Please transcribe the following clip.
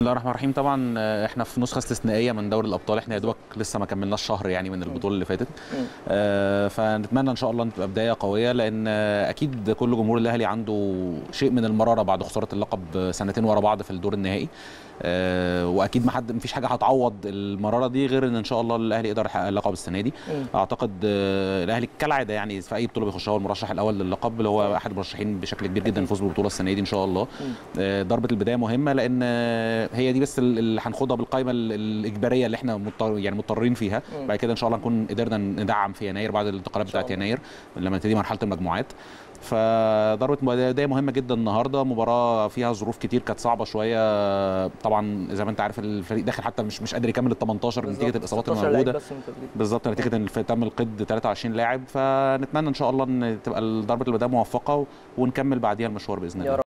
الله الرحمن الرحيم طبعا آه، احنا في نسخه استثنائيه من دوري الابطال احنا يا دوبك لسه ما كملناش شهر يعني من البطوله اللي فاتت آه، فنتمنى ان شاء الله ان تبقى بدايه قويه لان آه، اكيد كل جمهور الاهلي عنده شيء من المراره بعد خساره اللقب سنتين ورا بعض في الدور النهائي آه، واكيد ما حد مفيش حاجه هتعوض المراره دي غير ان ان شاء الله الاهلي يقدر يحقق اللقب السنه دي اعتقد آه، الاهلي كالعاده يعني في اي بطوله بيخشها هو المرشح الاول للقب اللي هو احد المرشحين بشكل كبير جدا للفوز بالبطوله السنه دي ان شاء الله آه، ضربه البدايه مهمه لان آه، هي دي بس ال- اللي هناخدها بالقائمه ال- الاجباريه اللي احنا مضطر يعني مضطرين فيها مم. بعد كده ان شاء الله نكون قدرنا ندعم في يناير بعد الانتقالات إن شاء بتاعت الله. يناير لما تبتدي مرحله المجموعات فضربه بدايه مهمه جدا النهارده مباراه فيها ظروف كتير كانت صعبه شويه طبعا زي ما انت عارف الفريق داخل حتى مش مش قادر يكمل ال 18 نتيجه بالظبط. الاصابات 16 لعيب الموجوده بس من التدريب. بالظبط نتيجه ان الف- تم القيد 23 لاعب فنتمنى ان شاء الله ان تبقى ضربه البدايه موفقه ونكمل بعديها المشوار باذن يا الله رب